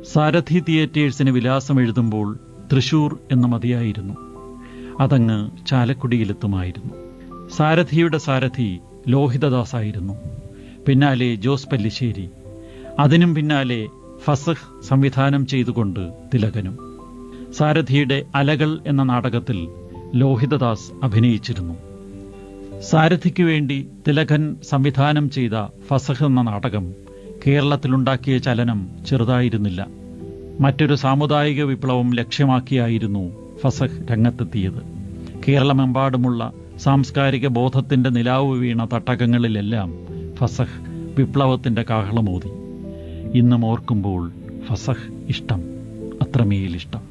സാരഥി തിയേറ്റേഴ്സിന് വിലാസം എഴുതുമ്പോൾ തൃശൂർ എന്ന് മതിയായിരുന്നു അതങ്ങ് ചാലക്കുടിയിലെത്തുമായിരുന്നു സാരഥിയുടെ സാരഥി ലോഹിതദാസായിരുന്നു പിന്നാലെ ജോസ് പല്ലിശ്ശേരി അതിനും പിന്നാലെ ഫസഹ് സംവിധാനം ചെയ്തുകൊണ്ട് തിലകനും സാരഥിയുടെ അലകൾ എന്ന നാടകത്തിൽ ലോഹിതദാസ് അഭിനയിച്ചിരുന്നു സാരഥിക്കു വേണ്ടി തിലകൻ സംവിധാനം ചെയ്ത ഫസഹ് എന്ന നാടകം കേരളത്തിലുണ്ടാക്കിയ ചലനം ചെറുതായിരുന്നില്ല മറ്റൊരു സാമുദായിക വിപ്ലവം ലക്ഷ്യമാക്കിയായിരുന്നു ഫസഹ് രംഗത്തെത്തിയത് കേരളമെമ്പാടുമുള്ള സാംസ്കാരിക ബോധത്തിന്റെ നിലാവ് വീണ തട്ടകങ്ങളിലെല്ലാം ഫസഹ് വിപ്ലവത്തിന്റെ കാഹളമോതി ഇന്നും ഓർക്കുമ്പോൾ ഫസഹ് ഇഷ്ടം അത്രമേൽ ഇഷ്ടം